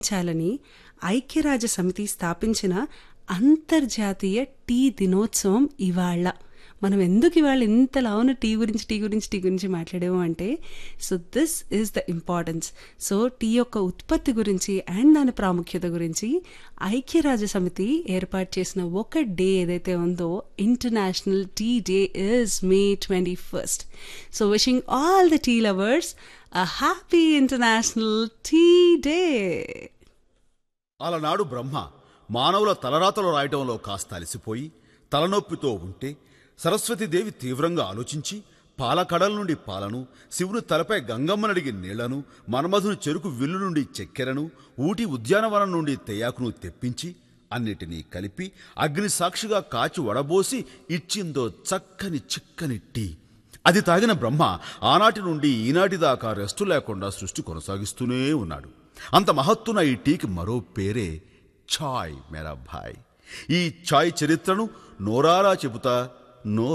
చాలని ఐక్యరాజ్య సమితి స్థాపించిన అంతర్జాతీయ టీ దినోత్సవం ఇవాళ మనం ఎందుకు ఇవాళ ఇంతలా ఉన్న టీ గురించి టీ గురించి టీ గురించి మాట్లాడాము అంటే so this is the importance so tea యొక్క ఉత్పత్తి గురించి అండ్ దాని ప్రాముఖ్యత గురించి ఐక్యరాజ్య సమితి ఏర్పాటు చేసిన ఒక డే ఏదైతే ఉందో international tea day is May twenty first so wishing all the tea lovers a happy international tea day అలనాడు బ్రహ్మ మానవుల తలరాతలు రాయటంలో కాస్త అలసిపోయి తలనొప్పితో ఉంటే సరస్వతీదేవి తీవ్రంగా ఆలోచించి పాలకడల నుండి పాలను శివుని తలపై గంగమ్మనడిగి నీళ్లను మన్మధుని చెరుకు విల్లు నుండి చక్కెరను ఊటి ఉద్యానవనం నుండి తెయాకును తెప్పించి అన్నిటినీ కలిపి అగ్ని సాక్షిగా కాచి వడబోసి ఇచ్చిందో చక్కని చిక్కని టీ అది తాగిన బ్రహ్మ ఆనాటి నుండి ఈనాటి దాకా రెస్టు లేకుండా సృష్టి కొనసాగిస్తూనే ఉన్నాడు అంత మహత్తున ఈ టీకి మరో పేరే ఛాయ్ మేరా భాయ్ ఈ ఛాయ్ చరిత్రను నోరారా చెబుతా నో